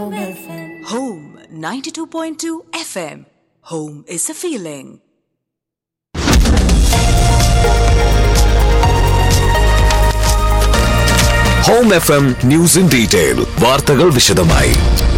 Home FM. Home 92.2 FM. Home is a feeling. Home F M news in detail വാർത്തകൾ വിശദമായി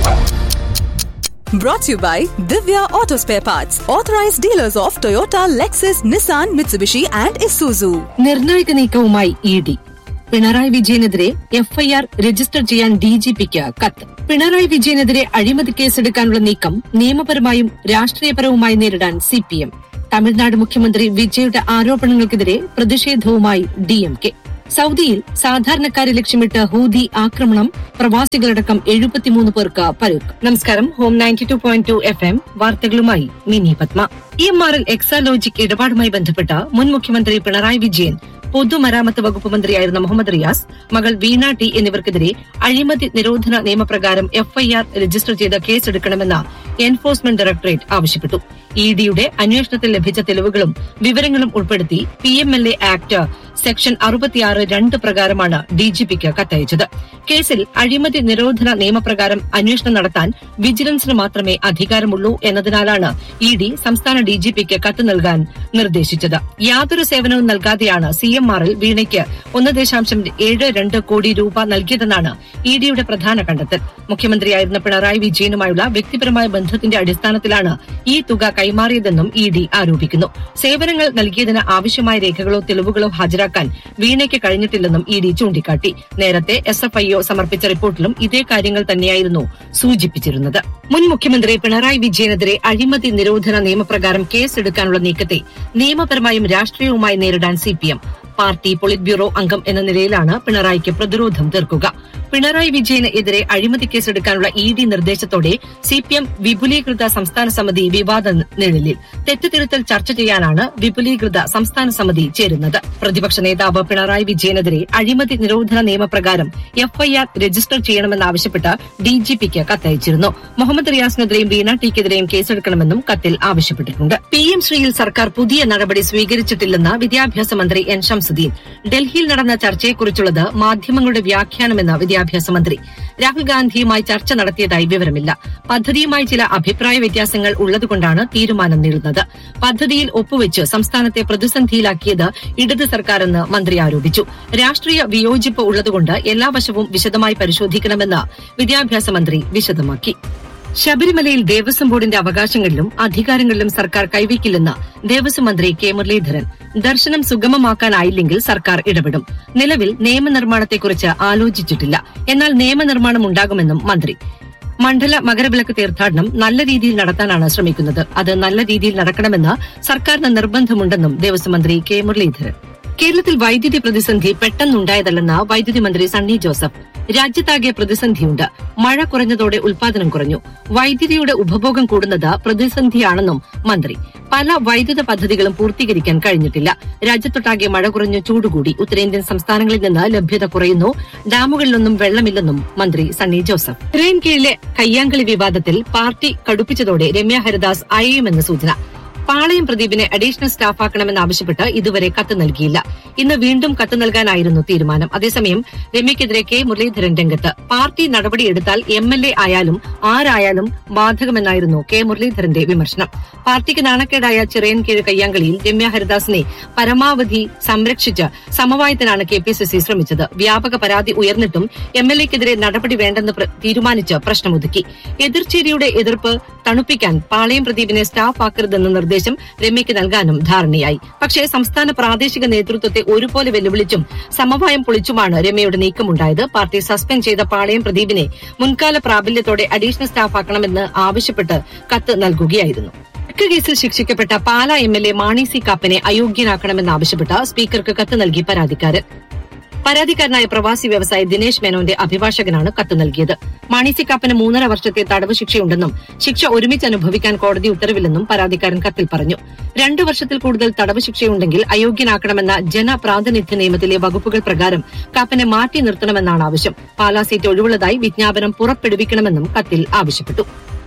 Brought to you by Divya Auto Spare Parts, authorized dealers of Toyota, Lexus, Nissan, Mitsubishi, and Isuzu. നിർണായക നീക്കവുമായി E D Pinarayi വിജയനെതിരെ FIR register ചെയ്യാൻ ഡിജിപിക്ക് കത്ത് പിണറായി വിജയനെതിരെ അഴിമതി കേസെടുക്കാനുള്ള നീക്കം നിയമപരമായും രാഷ്ട്രീയപരവുമായി നേരിടാൻ സിപിഎം തമിഴ്നാട് മുഖ്യമന്ത്രി വിജയുടെ ആരോപണങ്ങൾക്കെതിരെ പ്രതിഷേധവുമായി ഡിഎംകെ സൗദിയിൽ സാധാരണക്കാരെ ലക്ഷ്യമിട്ട് ഹൂതി ആക്രമണം പ്രവാസികളടക്കം എഴുപത്തിമൂന്ന് പേർക്ക് പരുക്ക് നമസ്കാരം home ninety two point two F M വാർത്തകളുമായി മിനി പത്മ ഇ എം ആറിൽ എക്സാലോജിക് ഇടപാടുമായി ബന്ധപ്പെട്ട മുൻ മുഖ്യമന്ത്രി പിണറായി വിജയൻ പൊതുമരാമത്ത് വകുപ്പ് മന്ത്രിയായിരുന്ന മുഹമ്മദ് റിയാസ് മകൾ വീണ ടി എന്നിവർക്കെതിരെ അഴിമതി നിരോധന നിയമപ്രകാരം എഫ്ഐആർ രജിസ്റ്റർ ചെയ്ത കേസെടുക്കണമെന്ന് എൻഫോഴ്സ്മെന്റ് ഡയറക്ടറേറ്റ് ആവശ്യപ്പെട്ടു ഇ ഡിയുടെ അന്വേഷണത്തിൽ ലഭിച്ച തെളിവുകളും വിവരങ്ങളും ഉൾപ്പെടുത്തി P M L A act section അറുപത്തിയാറ് രണ്ട് പ്രകാരമാണ് ഡിജിപിക്ക് കത്തയച്ചത് കേസിൽ അഴിമതി നിരോധന നിയമപ്രകാരം അന്വേഷണം നടത്താൻ വിജിലൻസിന് മാത്രമേ അധികാരമുള്ളൂ എന്നതിനാലാണ് ഇ ഡി സംസ്ഥാന ഡിജിപിക്ക് കത്ത് നൽകാൻ നിർദ്ദേശിച്ചത് യാതൊരു സേവനവും നൽകാതെയാണ് സി എം ആറിൽ വീണയ്ക്ക് ഒന്ന് ദശാംശം ഏഴ് രണ്ട് കോടി രൂപ നൽകിയതെന്നാണ് ഇ ഡിയുടെ പ്രധാന കണ്ടെത്തൽ മുഖ്യമന്ത്രിയായിരുന്ന പിണറായി വിജയനുമായുള്ള വ്യക്തിപരമായ ബന്ധത്തിന്റെ അടിസ്ഥാനത്തിലാണ് ഈ തുക കൈമാറിയതെന്നും ഇ ഡി ആരോപിക്കുന്നു സേവനങ്ങൾ നൽകിയതിന് ആവശ്യമായ രേഖകളോ തെളിവുകളോ ഹാജരാക്കാൻ വീണയ്ക്ക് കഴിഞ്ഞിട്ടില്ലെന്നും ഇ ഡി ചൂണ്ടിക്കാട്ടി നേരത്തെ എസ് എഫ് ഐഒ സമർപ്പിച്ച റിപ്പോർട്ടിലും ഇതേ കാര്യങ്ങൾ തന്നെയായിരുന്നു സൂചിപ്പിച്ചിരുന്നത് മുൻ മുഖ്യമന്ത്രി പിണറായി വിജയനെതിരെ അഴിമതി നിരോധന നിയമപ്രകാരം കേസെടുക്കാനുള്ള നീക്കത്തെ നിയമപരമായും രാഷ്ട്രീയവുമായി നേരിടാൻ സിപിഎം പാർട്ടി പൊളിറ്റ് ബ്യൂറോ അംഗം എന്ന നിലയിലാണ് പിണറായിക്ക് പ്രതിരോധം തീർക്കുക പിണറായി വിജയന് എതിരെ അഴിമതി കേസെടുക്കാനുള്ള ഇ ഡി നിർദ്ദേശത്തോടെ സിപിഎം വിപുലീകൃത സംസ്ഥാന സമിതി വിവാദ നിഴലിൽ തെറ്റുതിരുത്തൽ ചർച്ച ചെയ്യാനാണ് വിപുലീകൃത സംസ്ഥാന സമിതി ചേരുന്നത് പ്രതിപക്ഷ നേതാവ് പിണറായി വിജയനെതിരെ അഴിമതി നിരോധന നിയമപ്രകാരം എഫ്ഐആർ രജിസ്റ്റർ ചെയ്യണമെന്നാവശ്യപ്പെട്ട് ഡിജിപിക്ക് കത്തയച്ചിരുന്നു മുഹമ്മദ് റിയാസിനെതിരെയും വീണ ടിക്കെതിരെയും കേസെടുക്കണമെന്നും കത്തിൽ ആവശ്യപ്പെട്ടിട്ടുണ്ട് പി എം ശ്രീയിൽ സർക്കാർ പുതിയ നടപടി സ്വീകരിച്ചിട്ടില്ലെന്ന് വിദ്യാഭ്യാസ മന്ത്രി എൻ ഷംസുദ്ദീൻ ഡൽഹിയിൽ നടന്ന ചർച്ചയെക്കുറിച്ചുള്ളത് മാധ്യമങ്ങളുടെ വ്യാഖ്യാനമെന്ന് വിദ്യാഭ്യാസ മന്ത്രി രാഹുൽ ഗാന്ധിയുമായി ചർച്ച നടത്തിയതായി വിവരമില്ല പദ്ധതിയുമായി ചില അഭിപ്രായ വ്യത്യാസങ്ങൾ ഉള്ളതുകൊണ്ടാണ് തീരുമാനം നീളുന്നത് പദ്ധതിയിൽ ഒപ്പുവെച്ച് സംസ്ഥാനത്തെ പ്രതിസന്ധിയിലാക്കിയത് ഇടത് സർക്കാരെന്ന് മന്ത്രി ആരോപിച്ചു രാഷ്ട്രീയ വിയോജിപ്പ് ഉള്ളതുകൊണ്ട് എല്ലാ വശവും വിശദമായി പരിശോധിക്കണമെന്ന് വിദ്യാഭ്യാസ മന്ത്രി വിശദമാക്കി ശബരിമലയിൽ ദേവസ്വം ബോർഡിന്റെ അവകാശങ്ങളിലും അധികാരങ്ങളിലും സർക്കാർ കൈവയ്ക്കില്ലെന്ന് ദേവസ്വം മന്ത്രി കെ മുരളീധരൻ ദർശനം സുഗമമാക്കാനായില്ലെങ്കിൽ സർക്കാർ ഇടപെടും നിലവിൽ നിയമനിർമ്മാണത്തെക്കുറിച്ച് ആലോചിച്ചിട്ടില്ല എന്നാൽ നിയമനിർമ്മാണം ഉണ്ടാകുമെന്നും മന്ത്രി മണ്ഡല മകരവിളക്ക് തീർത്ഥാടനം നല്ല രീതിയിൽ നടത്താനാണ് ശ്രമിക്കുന്നത് അത് നല്ല രീതിയിൽ നടക്കണമെന്ന് സർക്കാരിന് നിർബന്ധമുണ്ടെന്നും ദേവസ്വം മന്ത്രി കെ മുരളീധരൻ കേരളത്തിൽ വൈദ്യുതി പ്രതിസന്ധി പെട്ടെന്നുണ്ടായതല്ലെന്ന് വൈദ്യുതി മന്ത്രി സണ്ണി ജോസഫ് രാജ്യത്താകെ പ്രതിസന്ധിയുണ്ട് മഴ കുറഞ്ഞതോടെ ഉൽപാദനം കുറഞ്ഞു വൈദ്യുതിയുടെ ഉപഭോഗം കൂടുന്നത് പ്രതിസന്ധിയാണെന്നും മന്ത്രി പല വൈദ്യുത പദ്ധതികളും പൂർത്തീകരിക്കാൻ കഴിഞ്ഞിട്ടില്ല രാജ്യത്തൊട്ടാകെ മഴ കുറഞ്ഞു ചൂടുകൂടി ഉത്തരേന്ത്യൻ സംസ്ഥാനങ്ങളിൽ നിന്ന് ലഭ്യത കുറയുന്നു ഡാമുകളിലൊന്നും വെള്ളമില്ലെന്നും മന്ത്രി സണ്ണി ജോസഫ് ട്രെയിൻ കീഴിലെ കയ്യാങ്കളി വിവാദത്തിൽ പാർട്ടി കടുപ്പിച്ചതോടെ രമ്യ ഹരിദാസ് അയയുമെന്ന് സൂചന പാളയം പ്രദീപിനെ അഡീഷണൽ സ്റ്റാഫാക്കണമെന്നാവശ്യപ്പെട്ട് ഇതുവരെ കത്ത് നൽകിയില്ല ഇന്ന് വീണ്ടും കത്ത് നൽകാനായിരുന്നു തീരുമാനം അതേസമയം രമ്യക്കെതിരെ കെ മുരളീധരൻ രംഗത്ത് പാർട്ടി നടപടിയെടുത്താൽ എം എൽ എ ആയാലും ആരായാലും ബാധകമെന്നായിരുന്നു കെ മുരളീധരന്റെ വിമർശനം പാർട്ടിക്ക് നാണക്കേടായ ചിറയൻകീഴ് കയ്യാങ്കളിയിൽ രമ്യ ഹരിദാസിനെ പരമാവധി സംരക്ഷിച്ച് സമവായത്തിനാണ് കെ പി സി സി ശ്രമിച്ചത് വ്യാപക പരാതി ഉയർന്നിട്ടും എം എൽ എക്കെതിരെ നടപടി വേണ്ടെന്ന് പ്ര- തീരുമാനിച്ച് പ്രശ്നമൊതുക്കി എതിർചേരിയുടെ എതിർപ്പ് തണുപ്പിക്കാൻ പാളയം പ്രദീപിനെ സ്റ്റാഫ് ആക്കരുതെന്ന നിർദ്ദേശം രമ്യയ്ക്ക് നൽകാനും ധാരണയായി പക്ഷേ സംസ്ഥാന പ്രാദേശിക നേതൃത്വത്തെ ഒരുപോലെ വെല്ലുവിളിച്ചും സമവായം പൊളിച്ചുമാണ് രമ്യയുടെ നീക്കമുണ്ടായത് പാർട്ടി സസ്പെൻഡ് ചെയ്ത പാളയം പ്രദീപിനെ മുൻകാല പ്രാബല്യത്തോടെ അഡീഷണൽ സ്റ്റാഫ് ആക്കണമെന്ന് ആവശ്യപ്പെട്ട് കത്ത് നൽകുകയായിരുന്നു തെക്ക് കേസിൽ ശിക്ഷിക്കപ്പെട്ട Pala M L A Mani C കാപ്പനെ അയോഗ്യനാക്കണമെന്നാവശ്യപ്പെട്ട് സ്പീക്കർക്ക് കത്ത് നൽകി പരാതിക്കാരൻ പരാതിക്കാരനായ പ്രവാസി വ്യവസായി ദിനേശ് മേനോന്റെ അഭിഭാഷകനാണ് കത്ത് നൽകിയത് മാണി സി കാപ്പന് മൂന്നര വർഷത്തെ തടവ് ശിക്ഷയുണ്ടെന്നും ശിക്ഷ ഒരുമിച്ച് അനുഭവിക്കാൻ കോടതി ഉത്തരവില്ലെന്നും പരാതിക്കാരൻ കത്തിൽ പറഞ്ഞു രണ്ടു വർഷത്തിൽ കൂടുതൽ തടവ് ശിക്ഷയുണ്ടെങ്കിൽ അയോഗ്യനാക്കണമെന്ന ജനപ്രാതിനിധ്യ നിയമത്തിലെ വകുപ്പുകൾ പ്രകാരം കാപ്പനെ മാറ്റി നിർത്തണമെന്നാണ് ആവശ്യം പാലാ സീറ്റ് ഒഴിവുള്ളതായി വിജ്ഞാപനം പുറപ്പെടുവിക്കണമെന്നും കത്തിൽ ആവശ്യപ്പെട്ടു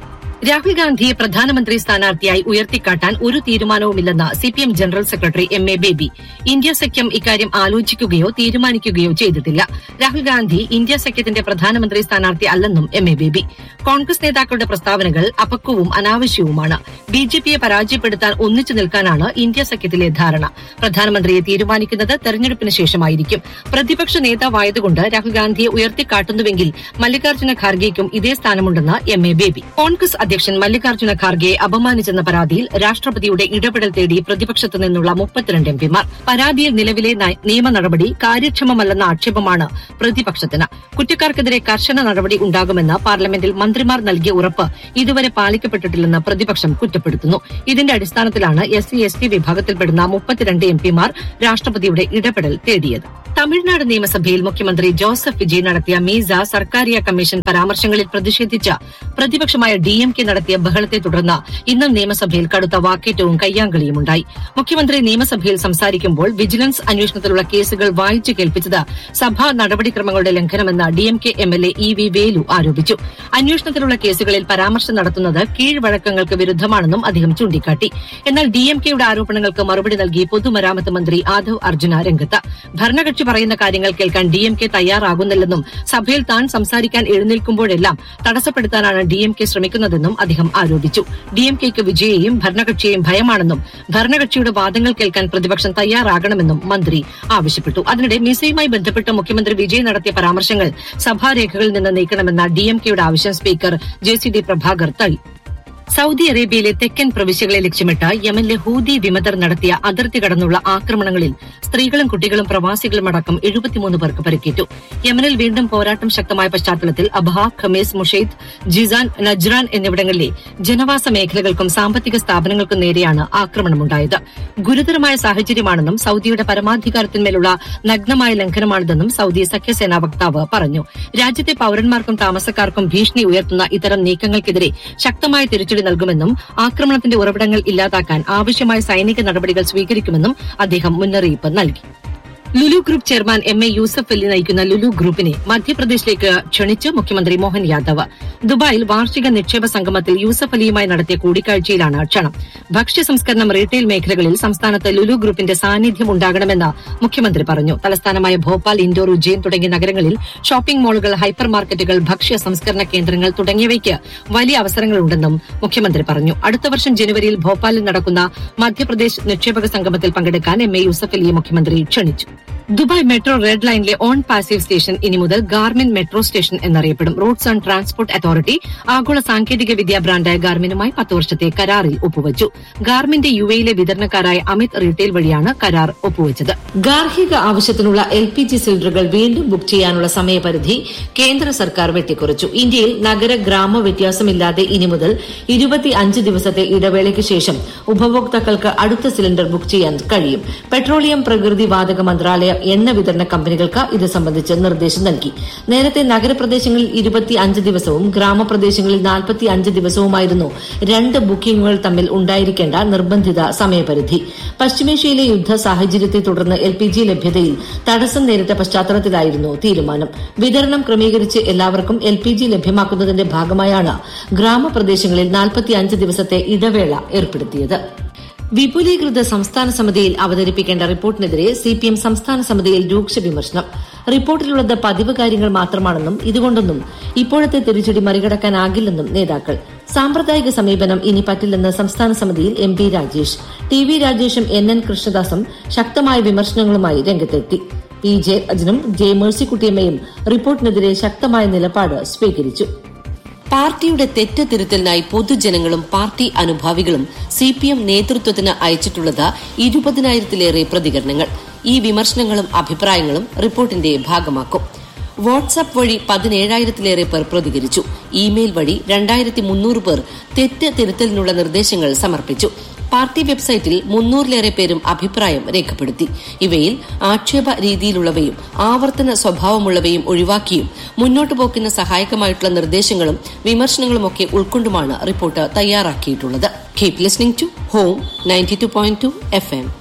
രാഹുൽ ഗാന്ധിയെ പ്രധാനമന്ത്രി സ്ഥാനാർത്ഥിയായി ഉയർത്തിക്കാട്ടാൻ ഒരു തീരുമാനവുമില്ലെന്ന് CPM general secretary M A Baby India സഖ്യം ഇക്കാര്യം ആലോചിക്കുകയോ തീരുമാനിക്കുകയോ ചെയ്തിട്ടില്ല രാഹുൽ ഗാന്ധി ഇന്ത്യ സഖ്യത്തിന്റെ പ്രധാനമന്ത്രി സ്ഥാനാർത്ഥി അല്ലെന്നും എം എ ബേബി കോൺഗ്രസ് നേതാക്കളുടെ പ്രസ്താവനകൾ അപക്വവും അനാവശ്യവുമാണ് ബിജെപിയെ പരാജയപ്പെടുത്താൻ ഒന്നിച്ചു നിൽക്കാനാണ് ഇന്ത്യ സഖ്യത്തിലെ ധാരണ പ്രധാനമന്ത്രിയെ തീരുമാനിക്കുന്നത് തെരഞ്ഞെടുപ്പിന് ശേഷമായിരിക്കും പ്രതിപക്ഷ നേതാവായതുകൊണ്ട് രാഹുൽ ഗാന്ധിയെ ഉയർത്തിക്കാട്ടുന്നുവെങ്കിൽ മല്ലികാർജ്ജുന ഖാർഗെയ്ക്കും ഇതേ സ്ഥാനമുണ്ടെന്ന് എം എ ബേബി കോൺഗ്രസ് അധ്യക്ഷൻ മല്ലികാർജ്ജുന ഖാർഗെയെ അപമാനിച്ചെന്ന പരാതിയിൽ രാഷ്ട്രപതിയുടെ ഇടപെടൽ തേടി പ്രതിപക്ഷത്തു നിന്നുള്ള മുപ്പത്തിരണ്ട് എംപിമാർ പരാതിയിൽ നിലവിലെ നയ- നിയമ നടപടി കാര്യക്ഷമമല്ലെന്ന ആക്ഷേപമാണ് പ്രതിപക്ഷത്തിന് കുറ്റക്കാർക്കെതിരെ കർശന നടപടി ഉണ്ടാകുമെന്ന് പാർലമെന്റിൽ മന്ത്രിമാർ നൽകിയ ഉറപ്പ് ഇതുവരെ പാലിക്കപ്പെട്ടിട്ടില്ലെന്ന് പ്രതിപക്ഷം കുറ്റപ്പെടുത്തുന്നു ഇതിന്റെ അടിസ്ഥാനത്തിലാണ് എസ് സി എസ് ടി വിഭാഗത്തിൽപ്പെടുന്ന മുപ്പത്തിരണ്ട് എംപിമാർ രാഷ്ട്രപതിയുടെ ഇടപെടൽ തേടിയത് തമിഴ്നാട് നിയമസഭയിൽ മുഖ്യമന്ത്രി ജോസഫ് വിജയ് നടത്തിയ മീസ സർക്കാരിയ കമ്മീഷൻ പരാമർശങ്ങളിൽ പ്രതിഷേധിച്ച പ്രതിപക്ഷമായ ഡി എം കെ നടത്തിയ ബഹളത്തെ തുടർന്ന് ഇന്നും നിയമസഭയിൽ കടുത്ത വാക്കേറ്റവും കയ്യാങ്കളിയുമുണ്ടായി മുഖ്യമന്ത്രി നിയമസഭയിൽ സംസാരിക്കുമ്പോൾ വിജിലൻസ് അന്വേഷണത്തിലുള്ള കേസുകൾ വായിച്ചു കേൾപ്പിച്ചത് സഭാ നടപടിക്രമങ്ങളുടെ ലംഘനമെന്ന് D M K M L A E V Velu ആരോപിച്ചു അന്വേഷണത്തിലുള്ള കേസുകളിൽ പരാമർശം നടത്തുന്നത് കീഴ്വഴക്കങ്ങൾക്ക് വിരുദ്ധമാണെന്നും അദ്ദേഹം ചൂണ്ടിക്കാട്ടി എന്നാൽ ഡി എം കെയുടെ ആരോപണങ്ങൾക്ക് മറുപടി നൽകി പൊതുമരാമത്ത് മന്ത്രി ആദവ് അർജുന രംഗത്ത് ഭരണകക്ഷി പറയുന്ന കാര്യങ്ങൾ കേൾക്കാൻ ഡി എം കെ തയ്യാറാകുന്നില്ലെന്നും സഭയിൽ താൻ സംസാരിക്കാൻ എഴുന്നേൽക്കുമ്പോഴെല്ലാം തടസ്സപ്പെടുത്താനാണ് ഡി എം കെ ശ്രമിക്കുന്നതെന്നും അദ്ദേഹം ആരോപിച്ചു ഡി എം കെക്ക് വിജയെയും ഭരണകക്ഷിയെയും ഭയമാണെന്നും ഭരണകക്ഷിയുടെ വാദങ്ങൾ കേൾക്കാൻ പ്രതിപക്ഷം തയ്യാറാകണമെന്നും മന്ത്രി ആവശ്യപ്പെട്ടു അതിനിടെ മിസയുമായി ബന്ധപ്പെട്ട് മുഖ്യമന്ത്രി വിജയ് നടത്തിയ പരാമർശങ്ങൾ സഭാരേഖകളിൽ നിന്ന് നീക്കണമെന്ന ഡി എം കെയുടെ ആവശ്യം speaker J C D Prabhakar തള്ളി സൌദി അറേബ്യയിലെ തെക്കൻ പ്രവിശ്യകളെ ലക്ഷ്യമിട്ട് യമനിലെ ഹൂതി വിമതർ നടത്തിയ അതിർത്തി കടന്നുള്ള ആക്രമണങ്ങളിൽ സ്ത്രീകളും കുട്ടികളും പ്രവാസികളും അടക്കം എഴുപത്തിമൂന്ന് പേർക്ക് പരിക്കേറ്റു യമനിൽ വീണ്ടും പോരാട്ടം ശക്തമായ പശ്ചാത്തലത്തിൽ Abha Khamis Mushait Jizan Najran എന്നിവിടങ്ങളിലെ ജനവാസ മേഖലകൾക്കും സാമ്പത്തിക സ്ഥാപനങ്ങൾക്കും നേരെയാണ് ആക്രമണമുണ്ടായത് ഗുരുതരമായ സാഹചര്യമാണെന്നും സൌദിയുടെ പരമാധികാരത്തിന്മേലുള്ള നഗ്നമായ ലംഘനമാണിതെന്നും സൌദി സഖ്യസേനാ വക്താവ് പറഞ്ഞു രാജ്യത്തെ പൌരന്മാർക്കും താമസക്കാർക്കും ഭീഷണി ഉയർത്തുന്ന ഇത്തരം നീക്കങ്ങൾക്കെതിരെ ശക്തമായ തിരിച്ചടി നൽകുമെന്നും ആക്രമണത്തിന്റെ ഉറവിടങ്ങൾ ഇല്ലാതാക്കാൻ ആവശ്യമായ സൈനിക നടപടികൾ സ്വീകരിക്കുമെന്നും അദ്ദേഹം മുന്നറിയിപ്പ് നൽകി Lulu group chairman M A Yusuff Ali നയിക്കുന്ന ലുലു ഗ്രൂപ്പിനെ മധ്യപ്രദേശിലേക്ക് ക്ഷണിച്ച് മുഖ്യമന്ത്രി മോഹൻ യാദവ് ദുബായിൽ വാർഷിക നിക്ഷേപ സംഗമത്തിൽ യൂസഫ് അലിയുമായി നടത്തിയ കൂടിക്കാഴ്ചയിലാണ് ക്ഷണം ഭക്ഷ്യ സംസ്കരണം റീറ്റെയിൽ മേഖലകളിൽ സംസ്ഥാനത്ത് ലുലു ഗ്രൂപ്പിന്റെ സാന്നിധ്യം ഉണ്ടാകണമെന്ന് മുഖ്യമന്ത്രി പറഞ്ഞു തലസ്ഥാനമായ ഭോപ്പാൽ ഇൻഡോർ ഉജ്ജയിൻ തുടങ്ങിയ നഗരങ്ങളിൽ ഷോപ്പിംഗ് മാളുകൾ ഹൈപ്പർ മാർക്കറ്റുകൾ ഭക്ഷ്യ സംസ്കരണ കേന്ദ്രങ്ങൾ തുടങ്ങിയവയ്ക്ക് വലിയ അവസരങ്ങളുണ്ടെന്നും മുഖ്യമന്ത്രി പറഞ്ഞു അടുത്ത വർഷം ജനുവരിയിൽ ഭോപ്പാലിൽ നടക്കുന്ന മധ്യപ്രദേശ് നിക്ഷേപക സംഗമത്തിൽ പങ്കെടുക്കാൻ എം എ യൂസഫ് അലിയെ മുഖ്യമന്ത്രി ക്ഷണിച്ചു ദുബായ് മെട്രോ റെഡ് ലൈനിലെ ഓൺ പാസീവ് സ്റ്റേഷൻ ഇനി മുതൽ ഗാർമിൻ മെട്രോ സ്റ്റേഷൻ എന്നറിയപ്പെടും റോഡ്സ് ആൻഡ് ട്രാൻസ്പോർട്ട് അതോറിറ്റി ആഗോള സാങ്കേതിക വിദ്യാ ബ്രാൻഡായ ഗാർമിനുമായി പത്ത് വർഷത്തെ കരാറിൽ ഒപ്പുവച്ചു ഗാർമിന്റെ യു എയിലെ വിതരണക്കാരായ അമിത് റീറ്റെയിൽ വഴിയാണ് കരാർ ഒപ്പുവച്ചത് ഗാർഹിക ആവശ്യത്തിനുള്ള എൽ പി ജി സിലിണ്ടറുകൾ വീണ്ടും ബുക്ക് ചെയ്യാനുള്ള സമയപരിധി കേന്ദ്ര സർക്കാർ വെട്ടിക്കുറച്ചു ഇന്ത്യയിൽ നഗര ഗ്രാമ വ്യത്യാസമില്ലാതെ ഇനി മുതൽ ഇരുപത്തി അഞ്ച് ദിവസത്തെ ഇടവേളയ്ക്ക് ശേഷം ഉപഭോക്താക്കൾക്ക് അടുത്ത സിലിണ്ടർ ബുക്ക് ചെയ്യാൻ കഴിയും പെട്രോളിയം പ്രകൃതി വാതക മന്ത്രാലയം എണ്ണ വിതരണ കമ്പനികൾക്ക് ഇത് സംബന്ധിച്ച് നിർദ്ദേശം നൽകി നേരത്തെ നഗരപ്രദേശങ്ങളിൽ ഇരുപത്തി അഞ്ച് ദിവസവും ഗ്രാമപ്രദേശങ്ങളിൽ നാൽപ്പത്തി അഞ്ച് ദിവസവുമായിരുന്നു രണ്ട് ബുക്കിംഗുകൾ തമ്മിൽ ഉണ്ടായിരിക്കേണ്ട നിർബന്ധിത സമയപരിധി പശ്ചിമേഷ്യയിലെ യുദ്ധ സാഹചര്യത്തെ തുടർന്ന് എൽ പി ജി ലഭ്യതയിൽ തടസ്സം നേരിട്ട പശ്ചാത്തലത്തിലായിരുന്നു തീരുമാനം വിതരണം ക്രമീകരിച്ച് എല്ലാവർക്കും എൽ പി ജി ലഭ്യമാക്കുന്നതിന്റെ ഭാഗമായാണ് ഗ്രാമപ്രദേശങ്ങളിൽ നാൽപ്പത്തിയഞ്ച് ദിവസത്തെ ഇടവേള ഏർപ്പെടുത്തിയത് വിപുലീകൃത സംസ്ഥാന സമിതിയിൽ അവതരിപ്പിക്കേണ്ട റിപ്പോർട്ടിനെതിരെ സിപിഎം സംസ്ഥാന സമിതിയിൽ രൂക്ഷ വിമർശനം റിപ്പോർട്ടിലുള്ളത് പതിവ് കാര്യങ്ങൾ മാത്രമാണെന്നും ഇതുകൊണ്ടൊന്നും ഇപ്പോഴത്തെ തിരിച്ചടി മറികടക്കാനാകില്ലെന്നും നേതാക്കൾ സാമ്പ്രദായിക സമീപനം ഇനി പറ്റില്ലെന്ന് സംസ്ഥാന സമിതിയിൽ M P Rajesh T V രാജേഷും എൻ എൻ കൃഷ്ണദാസും ശക്തമായ വിമർശനങ്ങളുമായി രംഗത്തെത്തി പി ജെ അജനും ജെ മേഴ്സിക്കുട്ടിയമ്മയും റിപ്പോർട്ടിനെതിരെ ശക്തമായ നിലപാട് സ്വീകരിച്ചു പാർട്ടിയുടെ തെറ്റ് തിരുത്തലിനായി പൊതുജനങ്ങളും പാർട്ടി അനുഭാവികളും സി പി എം നേതൃത്വത്തിന് അയച്ചിട്ടുള്ളത് ഇരുപതിനായിരത്തിലേറെ പ്രതികരണങ്ങൾ ഈ വിമർശനങ്ങളും അഭിപ്രായങ്ങളും റിപ്പോർട്ടിന്റെ ഭാഗമാക്കും വാട്സാപ്പ് വഴി പതിനേഴായിരത്തിലേറെ പേർ പ്രതികരിച്ചു ഇമെയിൽ വഴി രണ്ടായിരത്തി മുന്നൂറ് പേർ തെറ്റ് തിരുത്തലിനുള്ള നിർദ്ദേശങ്ങൾ സമർപ്പിച്ചു പാർട്ടി വെബ്സൈറ്റിൽ മുന്നൂറിലേറെ പേരും അഭിപ്രായം രേഖപ്പെടുത്തി ഇവയിൽ ആക്ഷേപ രീതിയിലുള്ളവയും ആവർത്തന സ്വഭാവമുള്ളവയും ഒഴിവാക്കിയും മുന്നോട്ടു പോക്കിന് സഹായകമായിട്ടുള്ള നിർദ്ദേശങ്ങളും വിമർശനങ്ങളുമൊക്കെ ഉൾക്കൊണ്ടുമാണ് റിപ്പോർട്ട് തയ്യാറാക്കിയിട്ടുള്ളത് keep listening to home ninety two point two F M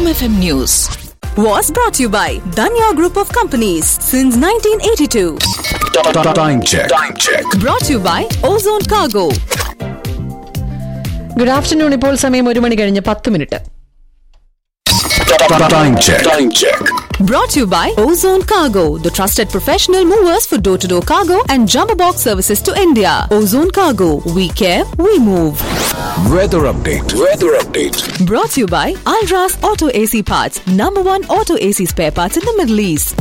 FM News was brought to you by Danya Group of Companies since 1982. Time check. Time check. Brought to you by Ozone Cargo. Good afternoon ഇപ്പോൾ സമയം ഒരു മണി കഴിഞ്ഞ് പത്ത് minute Time check. Time check. Brought to you by Ozone Cargo, the trusted professional movers for door to door cargo and jumbo box services to India. Ozone Cargo, we care, we move. Weather update. Weather update. Brought to you by Alras Auto AC Parts, number one auto AC spare parts in the Middle East.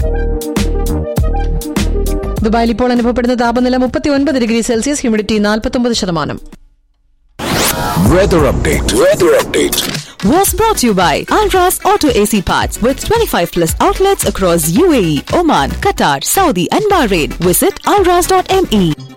ദുബായിൽ ഇപ്പോൾ അനുഭവപ്പെടുന്ന താപനില മുപ്പത്തി ഒൻപത് degree Celsius humidity നാൽപ്പത്തൊമ്പത് ശതമാനം Weather update. Weather update. Was brought to you by Alras Auto AC Parts with 25 plus outlets across UAE, Oman, Qatar, Saudi, and Bahrain. Visit alras.me.